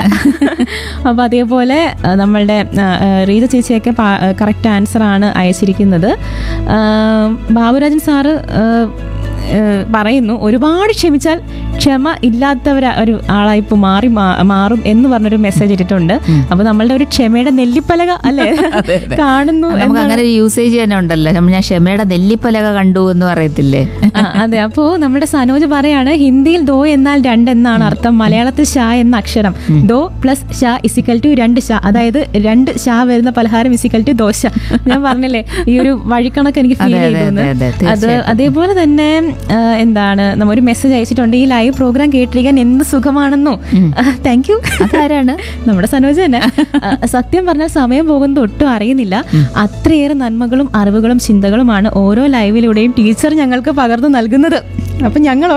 അപ്പോൾ അതേപോലെ ആ, നമ്മളുടെ ആ, ആ, റീത ചേച്ചിയൊക്കെ കറക്റ്റ് ആൻസർ ആണ് അയച്ചിരിക്കുന്നത് ആ, ബാബുരാജൻ സാറ് ആ, ആ, പറയുന്നു ഒരുപാട് ക്ഷമിച്ചാൽ ക്ഷമ ഇല്ലാത്തവർ ഒരു ആളായിപ്പോൾ മാറി മാ- മാറും എന്ന് പറഞ്ഞൊരു മെസ്സേജ് ഇട്ടിട്ടുണ്ട് അപ്പൊ നമ്മളുടെ ഒരു ക്ഷമയുടെ നെല്ലിപ്പലക അല്ലേ കാണുന്നു നമുക്ക് എന്നാണ് അങ്ങനെ ഒരു യൂസേജ് തന്നെ ഉണ്ടല്ലോ നമ്മ- ഞാൻ ക്ഷമയുടെ നെല്ലിപ്പലക കണ്ടു എന്ന് പറയത്തില്ലേ ആ, അതെ അപ്പോ നമ്മുടെ സനോജ് പറയാണ് ഹിന്ദിയിൽ ദോ എന്നാൽ രണ്ട് എന്നാണ് അർത്ഥം മലയാളത്തിൽ ഷാ എന്ന അക്ഷരം ദോ പ്ലസ് ഷാ ഇസിക്കൽ ടു രണ്ട് ഷാ അതായത് രണ്ട് ഷാ വരുന്ന പലഹാരം ഇസിക്കൽ ടു ദോശ ഞാൻ പറഞ്ഞില്ലേ ഈ ഒരു വഴിക്കണക്ക് എനിക്ക് ഫീൽ അതെ, അതെ, ചെയ്തു അതെ, അതെ, അത് തീർച്ചയായിട്ടും. അതേപോലെ തന്നെ ആ, എന്താണ് നമ്മ ഒരു മെസ്സേജ് അയച്ചിട്ടുണ്ട് ഈ ലൈവ് പ്രോഗ്രാം കേട്ടിരിക്കാൻ എന്ത് സുഖമാണെന്നോ താങ്ക് യു അതാരാണ് നമ്മുടെ സനോജ് തന്നെ ആ, സത്യം പറഞ്ഞാൽ സമയം പോകുന്നത് ഒട്ടും അറിയുന്നില്ല അത്രയേറെ നന്മകളും അറിവുകളും ചിന്തകളുമാണ് ഓരോ ലൈവിലൂടെയും ടീച്ചർ ഞങ്ങൾക്ക് പകർന്നു നൽകുന്നത് അപ്പൊ ഞങ്ങളോ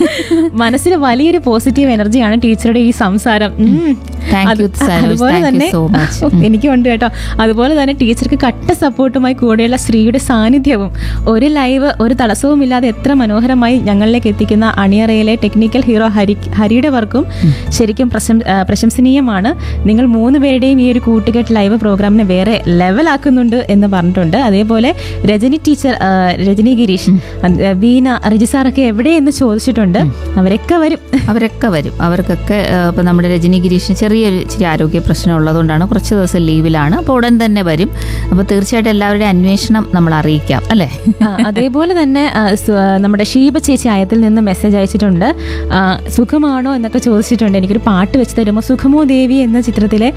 മനസ്സിൽ വലിയൊരു പോസിറ്റീവ് എനർജിയാണ് ടീച്ചറുടെ ഈ സംസാരം ഉം. Thank അത് you, സനോജ്. അതുപോലെ Thank you തന്നെ so much. എനിക്കുണ്ട് കേട്ടോ അതുപോലെ തന്നെ ടീച്ചർക്ക് കട്ട സപ്പോർട്ടുമായി കൂടെയുള്ള ശ്രീയുടെ സാന്നിധ്യവും ഒരു ലൈവ് ഒരു തടസ്സവും ഇല്ലാതെ എത്ര മനോഹരമായി ഞങ്ങളിലേക്ക് എത്തിക്കുന്ന അണിയറയിലെ ടെക്നിക്കൽ ഹീറോ ഹരി ഹരിയുടെ വർക്കും ശരിക്കും പ്രശം ആ, പ്രശംസനീയമാണ് നിങ്ങൾ മൂന്ന് പേരുടെയും ഈ ഒരു കൂട്ടുകെട്ട് ലൈവ് പ്രോഗ്രാമിനെ വേറെ ലെവലാക്കുന്നുണ്ട് എന്ന് പറഞ്ഞിട്ടുണ്ട് അതേപോലെ രജനി ടീച്ചർ ആ, രജനി ഗിരീഷ് അത്, വീണ റിജിസാറൊക്കെ എവിടെയെന്ന് ചോദിച്ചിട്ടുണ്ട് അവരൊക്കെ വരും അവരൊക്കെ വരും അവർക്കൊക്കെ ആ, ഇപ്പൊ നമ്മുടെ രജനി ഗിരീഷിന് ചെറിയൊരു ഇച്ചിരി ആരോഗ്യ പ്രശ്നം ഉള്ളതുകൊണ്ടാണ് കുറച്ച് ദിവസം ലീവിലാണ് അപ്പോൾ ഉടൻ തന്നെ വരും അപ്പോൾ തീർച്ചയായിട്ടും എല്ലാവരുടെയും അന്വേഷണം നമ്മൾ അറിയിക്കാം അല്ലേ ആ, അതേപോലെ തന്നെ ആ, സു- ആ, നമ്മുടെ ഷീബ ചേച്ചി ആയത്തിൽ നിന്ന് മെസ്സേജ് അയച്ചിട്ടുണ്ട് ആ, സുഖമാണോ എന്നൊക്കെ ചോദിച്ചിട്ടുണ്ട് എനിക്കൊരു പാട്ട് വെച്ച് തരുമോ സുഖമോ ദേവി എന്ന ചിത്രത്തിലെ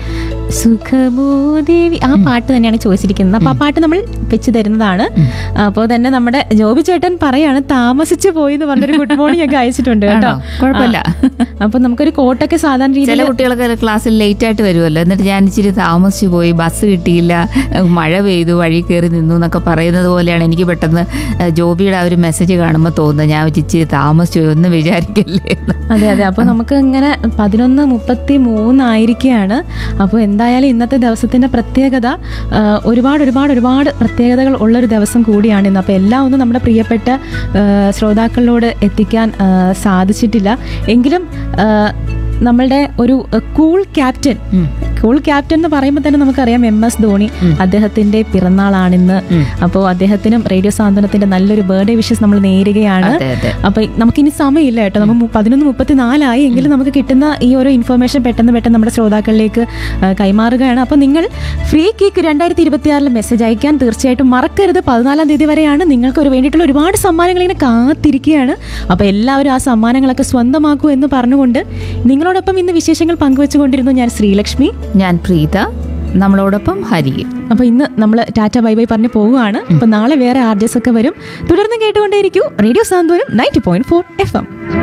സുഖമോ ദേവി ആ പാട്ട് തന്നെയാണ് ചോദിച്ചിരിക്കുന്നത് അപ്പൊ ആ പാട്ട് നമ്മൾ വെച്ച് തരുന്നതാണ് അപ്പോൾ തന്നെ നമ്മുടെ ജോബി ചേട്ടൻ പറയാണ് താമസിച്ചു പോയി എന്ന് പറഞ്ഞൊരു ഗുഡ് മോർണിംഗ് ഒക്കെ അയച്ചിട്ടുണ്ട് കേട്ടോ ആണോ? കുഴപ്പമില്ല. ആ, അപ്പൊ നമുക്കൊരു കോട്ടൊക്കെ സാധാരണ ചില രീതിയിൽ കുട്ടികളൊക്കെ ക്ലാസ്സിൽ ലേറ്റ് ആയിട്ട് വരുമല്ലോ എന്നിട്ട് ഞാൻ ഇച്ചിരി താമസിച്ചു പോയി ബസ് കിട്ടിയില്ല മഴ പെയ്തു വഴി കയറി നിന്നു എന്നൊക്കെ പറയുന്നത് പോലെയാണ് എനിക്ക് പെട്ടെന്ന് ജോബിയുടെ ആ ഒരു മെസ്സേജ് കാണുമ്പോൾ തോന്നുന്നത് ഞാൻ ഇച്ചിരി താമസിച്ചു പോയി ഒന്നും വിചാരിക്കല്ലേ എന്ന്. അതെ അതെ അപ്പൊ നമുക്ക് ഇങ്ങനെ പതിനൊന്ന് മുപ്പത്തി മൂന്നായിരിക്കുകയാണ് അപ്പോൾ എന്തായാലും ഇന്നത്തെ ദിവസത്തിന്റെ പ്രത്യേകത ആ, ഒരുപാട് ഒരുപാട് ഒരുപാട് പ്രത്യേകതകൾ ഉള്ളൊരു ദിവസം കൂടിയാണ് ഇന്ന് അപ്പോൾ എല്ലാം ഒന്നും നമ്മുടെ പ്രിയപ്പെട്ട ആ, ശ്രോതാക്കളിലോട് എത്തിക്കാൻ ആ, സാധിച്ചിട്ടില്ല എങ്കിലും ആ, നമ്മളുടെ ഒരു കൂൾ ക്യാപ്റ്റൻ കൂൾ ക്യാപ്റ്റൻ എന്ന് പറയുമ്പോൾ തന്നെ നമുക്കറിയാം എം എസ് ധോണി അദ്ദേഹത്തിന്റെ പിറന്നാളാണിന്ന് അപ്പോൾ അദ്ദേഹത്തിനും റേഡിയോ സാന്ത്വനത്തിന്റെ നല്ലൊരു ബർത്ത്ഡേ വിഷസ് നമ്മൾ നേരുകയാണ് അതെ അതെ അപ്പൊ നമുക്കിനി സമയമില്ല കേട്ടോ നമ്മൾ പതിനൊന്ന് മുപ്പത്തിനാലായി എങ്കിലും നമുക്ക് കിട്ടുന്ന ഈ ഒരു ഇൻഫർമേഷൻ പെട്ടെന്ന് പെട്ടെന്ന് നമ്മുടെ ശ്രോതാക്കളിലേക്ക് ആ, കൈമാറുകയാണ് അപ്പൊ നിങ്ങൾ ഫ്രീ കേക്ക് രണ്ടായിരത്തി ഇരുപത്തിയാറിൽ മെസ്സേജ് അയക്കാൻ തീർച്ചയായിട്ടും മറക്കരുത് പതിനാലാം തീയതി വരെയാണ് നിങ്ങൾക്ക് ഒരു വേണ്ടിയിട്ടുള്ള ഒരുപാട് സമ്മാനങ്ങൾ ഇങ്ങനെ കാത്തിരിക്കുകയാണ് അപ്പൊ എല്ലാവരും ആ സമ്മാനങ്ങളൊക്കെ സ്വന്തമാക്കൂ എന്ന് പറഞ്ഞുകൊണ്ട് നിങ്ങളോടൊപ്പം ഇന്ന് വിശേഷങ്ങൾ പങ്കുവെച്ചുകൊണ്ടിരുന്നു ഞാൻ ശ്രീലക്ഷ്മി ഞാൻ പ്രീത നമ്മളോടൊപ്പം ഹരിയും അപ്പൊ ഇന്ന് നമ്മൾ ടാറ്റ ബൈ ബൈ പറഞ്ഞ് പോവുകയാണ് അപ്പൊ നാളെ വേറെ ആർജസ് ഒക്കെ വരും തുടർന്ന് കേട്ടുകൊണ്ടേയിരിക്കൂ radio Santhwanam ninety point four F M